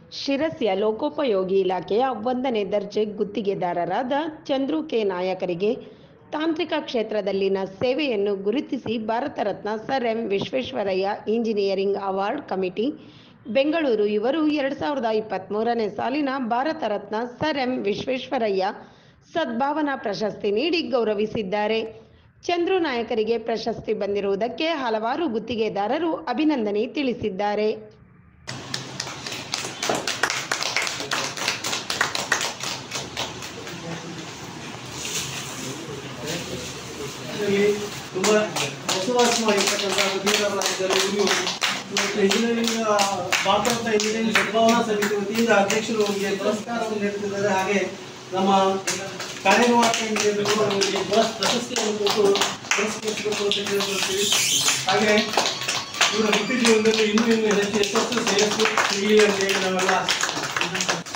ಶಿರಸಿಯ ಲೋಕೋಪಯೋಗಿ ಇಲಾಖೆಯ ಒಂದನೇ ದರ್ಜೆ ಗುತ್ತಿಗೆದಾರರಾದ ಚಂದ್ರು ಕೆ ನಾಯಕರಿಗೆ ತಾಂತ್ರಿಕ ಕ್ಷೇತ್ರದಲ್ಲಿನ ಸೇವೆಯನ್ನು ಗುರುತಿಸಿ Bharat Ratna sir M Visvesvaraya engineering award committee Bengaluru ಇವರು ಎರಡು ಸಾವಿರದ ಇಪ್ಪತ್ತ್ಮೂರನೇ ಸಾಲಿನ ಭಾರತ ರತ್ನ ಸರ್ ಎಂ ವಿಶ್ವೇಶ್ವರಯ್ಯ ಸದ್ಭಾವನಾ ಪ್ರಶಸ್ತಿ ನೀಡಿ ಗೌರವಿಸಿದ್ದಾರೆ ಚಂದ್ರು ನಾಯಕರಿಗೆ ಪ್ರಶಸ್ತಿ ಬಂದಿರುವುದಕ್ಕೆ ಹಲವಾರು ಗುತ್ತಿಗೆದಾರರು ಅಭಿನಂದನೆ ತಿಳಿಸಿದ್ದಾರೆ ಇದರಲ್ಲಿ ತುಂಬ ಹೆಸರುವಾಸವಾಗಿರ್ತಕ್ಕಂಥ ಗುತ್ತಿಗೆದಾರರಾಗಿದ್ದಾರೆ ಇವರು ಇವತ್ತು ಇಂಜಿನಿಯರಿಂಗ್ ಭಾರತ ಇಂಜಿನಿಯರಿಂಗ್ ಸದ್ಭಾವನಾ ಸಮಿತಿ ವತಿಯಿಂದ ಅಧ್ಯಕ್ಷರು ಅವರಿಗೆ ಪುರಸ್ಕಾರವನ್ನು ನೀಡುತ್ತಿದ್ದಾರೆ ಹಾಗೆ ನಮ್ಮ ಕಾರ್ಯನಿರ್ವಾಹಕ ಇಂಜಿನಿಯರ್ಗಳು ಅವರಿಗೆ ಪುರಸ್ ಪ್ರಶಸ್ತಿಯನ್ನು ಕೊಟ್ಟು ಪುರಸ್ಕರಿಸಬೇಕು ಅಂತ ಕೇಳಿಕೊಳ್ತೀವಿ ಹಾಗೆ ಇವರ ವೃತ್ತಿ ಜೀವನದಲ್ಲಿ ಇನ್ನೂ ಇನ್ನೂ ಹೆಚ್ಚು ಯಶಸ್ಸು ಶ್ರೇಯಸ್ಸು ಸಿಗಲಿ ಅಂತ ಹೇಳಿ ನಾವೆಲ್ಲ